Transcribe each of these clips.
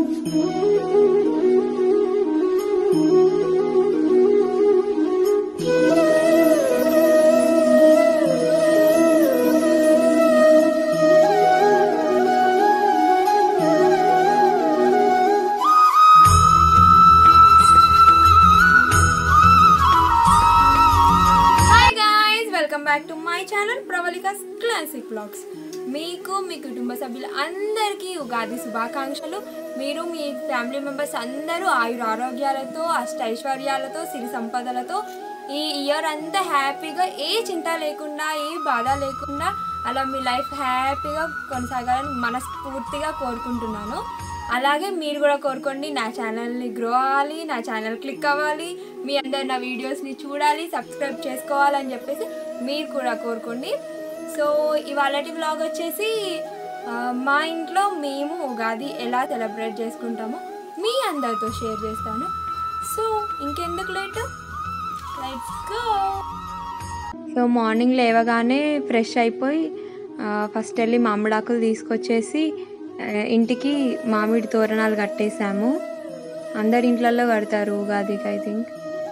hi guys welcome back to my channel Pravalika's classic blogs మీకు మీ కుటుంబ సభ్యులు అందరికీ ఉగాది శుభాకాంక్షలు మీరు మీ ఫ్యామిలీ మెంబర్స్ అందరూ ఆయుర ఆరోగ్యాలతో అష్టైశ్వర్యాలతో సిరి సంపదలతో ఈ ఇయర్ అంతా హ్యాపీగా ఏ చింత లేకుండా ఏ బాధ లేకుండా అలా మీ లైఫ్ హ్యాపీగా కొనసాగాలని మనస్ఫూర్తిగా కోరుకుంటున్నాను అలాగే మీరు కూడా కోరుకోండి నా ఛానల్ని గ్రో అవ్వాలి నా ఛానల్ క్లిక్ అవ్వాలి మీ అందరు నా వీడియోస్ని చూడాలి సబ్స్క్రైబ్ చేసుకోవాలని చెప్పేసి మీరు కూడా కోరుకోండి సో ఇవాళ వ్లాగ్ వచ్చేసి ఆ, మా ఇంట్లో మేము ఉగాది ఎలా సెలబ్రేట్ చేసుకుంటామో మీ అందరితో షేర్ చేస్తాను సో ఇంకెందుకు late let's go so morning లేవగానే ఫ్రెష్ అయిపోయి ఆ, ఫస్ట్ వెళ్ళి మామిడాకులు తీసుకొచ్చేసి ఆ, ఇంటికి మామిడి తోరణాలు కట్టేసాము అందరి ఇంట్లలో కడతారు ఉగాదికి ఐ థింక్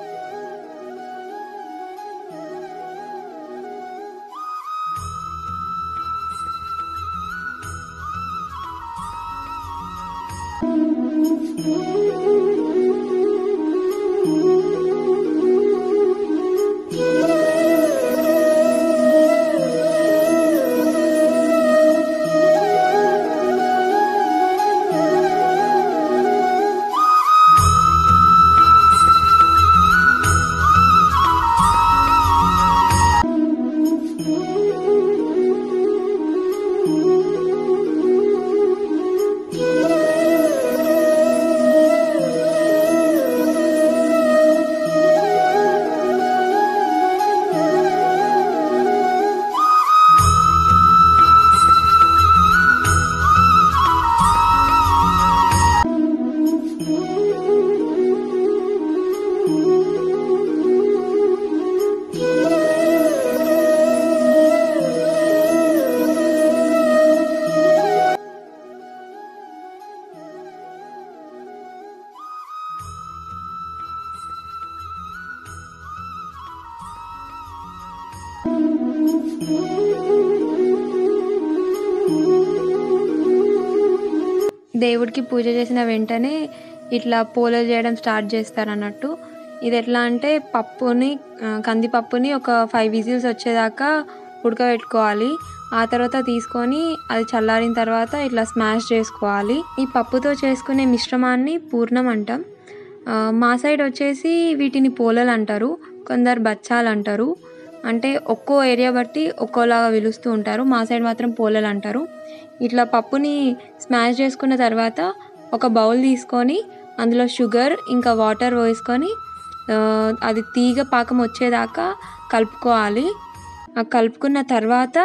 దేవుడికి పూజ చేసిన వెంటనే ఇట్లా పూలలు చేయడం స్టార్ట్ చేస్తారు అన్నట్టు ఇది ఎట్లా అంటే పప్పుని ఆ, కందిపప్పుని ఒక ఫైవ్ విజిల్స్ వచ్చేదాకా ఉడకబెట్టుకోవాలి ఆ తర్వాత తీసుకొని అది చల్లారిన తర్వాత ఇట్లా స్మాష్ చేసుకోవాలి ఈ పప్పుతో చేసుకునే మిశ్రమాన్ని పూర్ణం అంటాం ఆ, మా సైడ్ వచ్చేసి వీటిని పోలలు అంటారు కొందరు బచ్చాలు అంటారు అంటే ఒక్కో ఏరియా బట్టి ఒక్కోలాగా పిలుస్తూ ఉంటారు మా సైడ్ మాత్రం పోలలు అంటారు ఇట్లా పప్పుని స్మాష్ చేసుకున్న తర్వాత ఒక బౌల్ తీసుకొని అందులో షుగర్ ఇంకా వాటర్ వేసుకొని ఆ, అది తీగ పాకం వచ్చేదాకా కలుపుకోవాలి ఆ కలుపుకున్న తర్వాత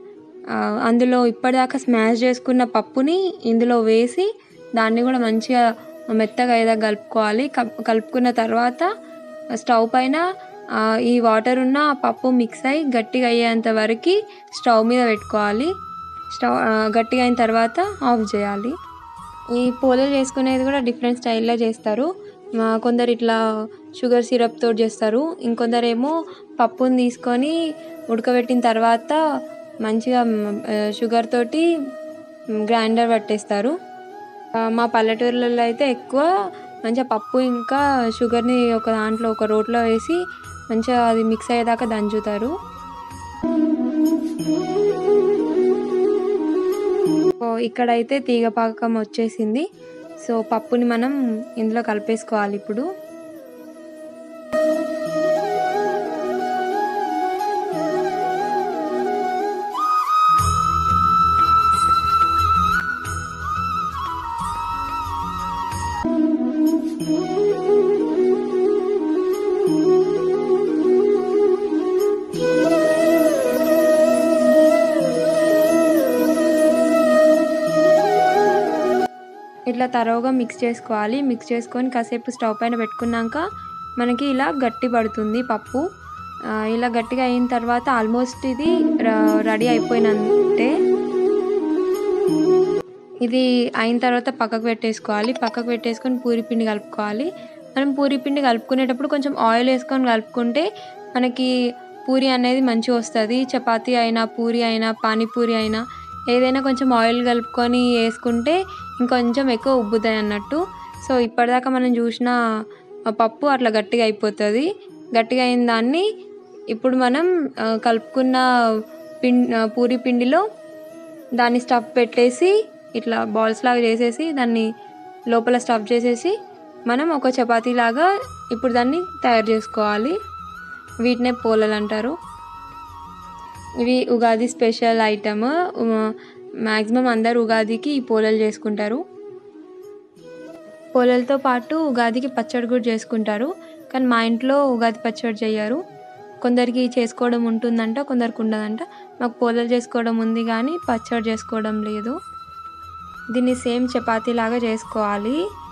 ఆ, అందులో ఇప్పటిదాకా స్మాష్ చేసుకున్న పప్పుని ఇందులో వేసి దాన్ని కూడా మంచిగా మెత్తగా అయ్యేదాకా కలుపుకోవాలి కప్- కలుపుకున్న తర్వాత స్టవ్ పైన ఆ, ఈ వాటర్ ఉన్న ఆ పప్పు మిక్స్ అయ్యి గట్టిగా అయ్యేంత వరకు స్టవ్ మీద పెట్టుకోవాలి స్టవ్ ఆ, గట్టిగా అయిన తర్వాత ఆఫ్ చేయాలి ఈ పోలలు చేసుకునేది కూడా డిఫరెంట్ స్టైల్లో చేస్తారు మా కొందరు ఇట్లా షుగర్ సిరప్ తోటి చేస్తారు ఇంకొందరు ఏమో పప్పుని తీసుకొని ఉడకబెట్టిన తర్వాత మంచిగా మ్, ఆ, షుగర్ తోటి మ్, గ్రైండర్ పట్టేస్తారు ఆ, మా పల్లెటూర్లలో అయితే ఎక్కువ మంచిగా పప్పు ఇంకా షుగర్ని ఒక దాంట్లో ఒక రోట్లో వేసి మంచిగా అది మిక్స్ అయ్యేదాకా దంచుతారు సో ఇక్కడైతే తీగ పాకం వచ్చేసింది సో పప్పుని మనం ఇందులో కలిపేసుకోవాలి ఇప్పుడు ఇట్లా తరోగా మిక్స్ చేసుకోవాలి మిక్స్ చేసుకొని కాసేపు స్టవ్ పైన పెట్టుకున్నాక మనకి ఇలా గట్టి పడుతుంది పప్పు ఆ, ఇలా గట్టిగా అయిన తర్వాత ఆల్మోస్ట్ ఇది రెడీ అయిపోయినంటే ఇది అయిన తర్వాత పక్కకు పెట్టేసుకోవాలి పక్కకు పెట్టేసుకొని పూరి పిండి కలుపుకోవాలి మనం పూరి పిండి కలుపుకునేటప్పుడు కొంచెం ఆయిల్ వేసుకొని కలుపుకుంటే మనకి పూరి అనేది మంచిగా వస్తుంది చపాతీ అయినా పూరి అయినా పానీపూరి అయినా ఏదైనా కొంచెం ఆయిల్ కలుపుకొని వేసుకుంటే ఇంకొంచెం ఎక్కువ ఉబ్బుతాయి అన్నట్టు సో ఇప్పటిదాకా మనం చూసిన ఆ పప్పు అట్లా గట్టిగా అయిపోతుంది గట్టిగా అయిన దాన్ని ఇప్పుడు మనం ఆ, కలుపుకున్న పిం ఆ, పూరి పిండిలో దాన్ని స్టఫ్ పెట్టేసి ఇట్లా బాల్స్ లాగా చేసేసి దాన్ని లోపల స్టఫ్ చేసేసి మనం ఒక చపాతీ లాగా ఇప్పుడు దాన్ని తయారు చేసుకోవాలి వీటినే పోలలు అంటారు ఇవి ఉగాది స్పెషల్ ఐటమ్ మ్యాక్సిమం అందరు ఉగాదికి ఈ పోలలు చేసుకుంటారు పోలలతో పాటు ఉగాదికి పచ్చడి కూడా చేసుకుంటారు కానీ మా ఇంట్లో ఉగాది పచ్చడి చేయరు కొందరికి చేసుకోవడం ఉంటుందంట కొందరికి ఉండదంట మాకు పోలలు చేసుకోవడం ఉంది కానీ పచ్చడి చేసుకోవడం లేదు దీన్ని సేమ్ చపాతీ లాగా చేసుకోవాలి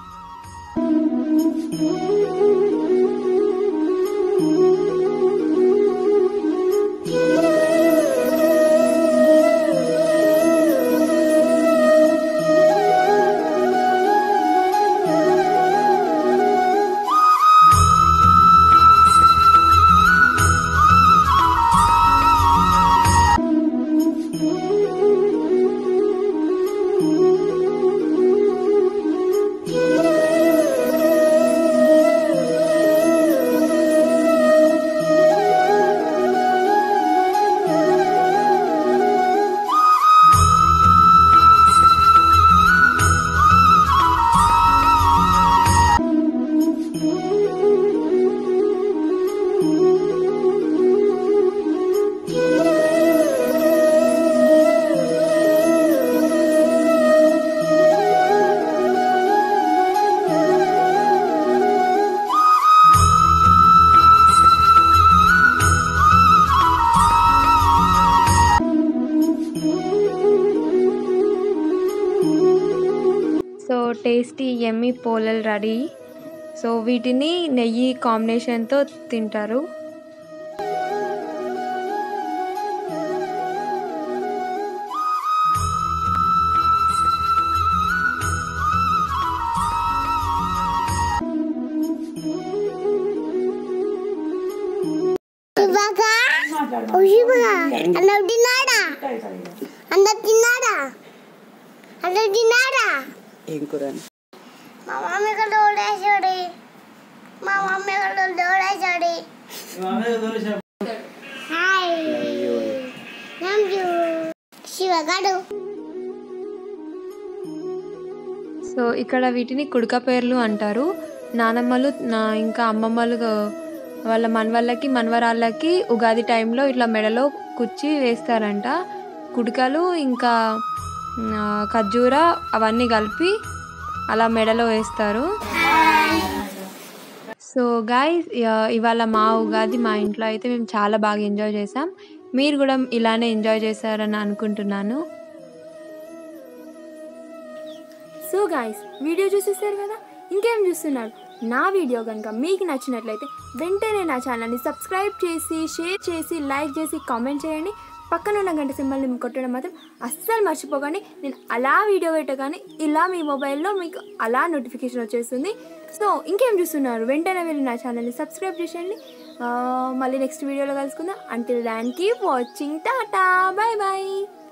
సో టేస్టీ ఎమ్మి పోలలు రెడీ సో వీటిని నెయ్యి కాంబినేషన్తో తింటారు ఇవ్వక ఇవ్వక అందరు తిన్నాడా అందరు తిన్నాడా అందరు తిన్నాడా ఏం కూర మా మమ్మీ కూడా దోడేసాడు మా మమ్మీ కూడా దోడేసాడు హాయ్ థ్యాంక్ యూ శివగాడు సో ఇక్కడ వీటిని కుడక పేర్లు అంటారు నానమ్మలు నా ఇంకా అమ్మమ్మలు వాళ్ళ మనవాళ్ళకి మనవరాళ్ళకి ఉగాది టైంలో ఇట్లా మెడలో కుచ్చి వేస్తారంట కుడకలు ఇంకా ఆ, ఖర్జూర అవన్నీ కలిపి అలా మెడలో వేస్తారు సో గాయస్ ఇవాళ మా ఉగాది మా ఇంట్లో అయితే మేము చాలా బాగా ఎంజాయ్ చేసాం మీరు కూడా ఇలానే ఎంజాయ్ చేశారని అనుకుంటున్నాను సో గాయస్ వీడియో చూసేసారు కదా ఇంకేం చూస్తున్నారు నా వీడియో కనుక మీకు నచ్చినట్లయితే వెంటనే నా ఛానల్ని సబ్స్క్రైబ్ చేసి షేర్ చేసి లైక్ చేసి కామెంట్ చేయండి పక్కన ఉన్న గంట సింబల్ని కొట్టడం మాత్రం అస్సలు మర్చిపోకండి నేను అలా వీడియో పెట్టగానే ఇలా మీ మొబైల్లో మీకు అలా నోటిఫికేషన్ వచ్చేస్తుంది సో ఇంకేం చూస్తున్నారు వెంటనే వెళ్ళి నా ఛానల్ని సబ్స్క్రైబ్ చేసేయండి ఆ, మళ్ళీ నెక్స్ట్ వీడియోలో కలుసుకుందాం until then keep watching tata bye bye